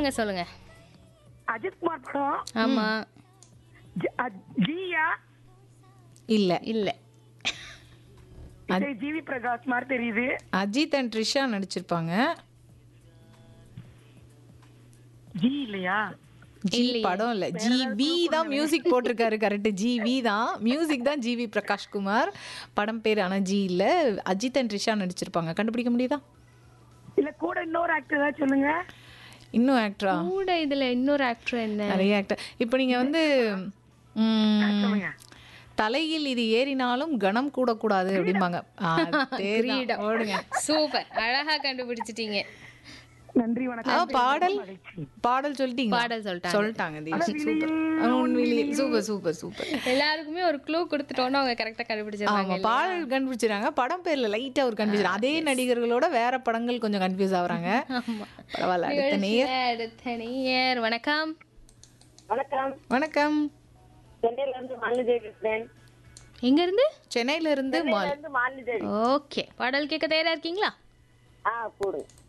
சொல்லுங்க சொல்லுங்க அஜித்குமார் படம் ஆமா ஜ- அ- ஜியா இல்ல இல்ல இது ஜிவி பிரகாஷ் மாதிரி தெரியுது அஜித் அண்ட் ட்ரிஷா நடிச்சிருப்பாங்க ஜி இல்லையா ஜி படம் இல்ல ஜி வி தான் மியூசிக் போட்டிருக்காரு கரெக்ட் ஜி வி தான் மியூசிக் தான் ஜி வி பிரகாஷ் குமார் படம் பேர் ஆனா ஜி இல்ல அஜித் அண்ட் ட்ரிஷா நடிச்சிருப்பாங்க கண்டுபிடிக்க முடியுதா இல்ல கூட இன்னொரு ஆக்டர் ஏதாவது சொல்லுங்க இன்னும் ஆக்டரா கூட இதுல இன்னொரு ஆக்டர் என்ன நிறைய ஆக்டர் இப்போ நீங்க வந்து ம், சொல்லுங்க. தலையில் இது ஏறினாலும் கணம் கூடக்கூடாது அப்படிம்பாங்க அதேதான். ஓடுங்க சூப்பர் அழகா கண்டுபிடிச்சிட்டீங்க நன்றி ஆ, வணக்கம் பாடல் பாடல் சொல்லிட்டீங்க பாடல் சொல்லிட்டாங்க. சொல்லிட்டாங்க தீக்ஷித் சூப்பர் உண்மையிலேயே சூப்பர் சூப்பர் சூப்பர் எல்லாருக்குமே ஒரு க்ளூ கொடுத்துட்டோம்னா அவங்க கரெக்டா கண்டுபிடிச்சிருவாங்க ஆமா பாடல் கண்டுபிடிச்சிட்டாங்க படம் பேர்ல லைட்டா ஒரு கன்ஃபியூஷன் அதே நடிகர்களோட வேற படங்கள் கொஞ்சம் கன்ஃபியூஸ் ஆகுறாங்க பரவாயில்ல அடுத்த நேர் நிகழ்ச்சியில அடுத்த நேயர் வணக்கம் வணக்கம் வணக்கம் சென்னையில இருந்து மாலினி பேசுறேன் எங்க இருந்து சென்னையில இருந்து மால் இருந்து மாலினி தேவி ஓகே பாடல் கேட்க தயாரா இருக்கீங்களா ஆ கூடு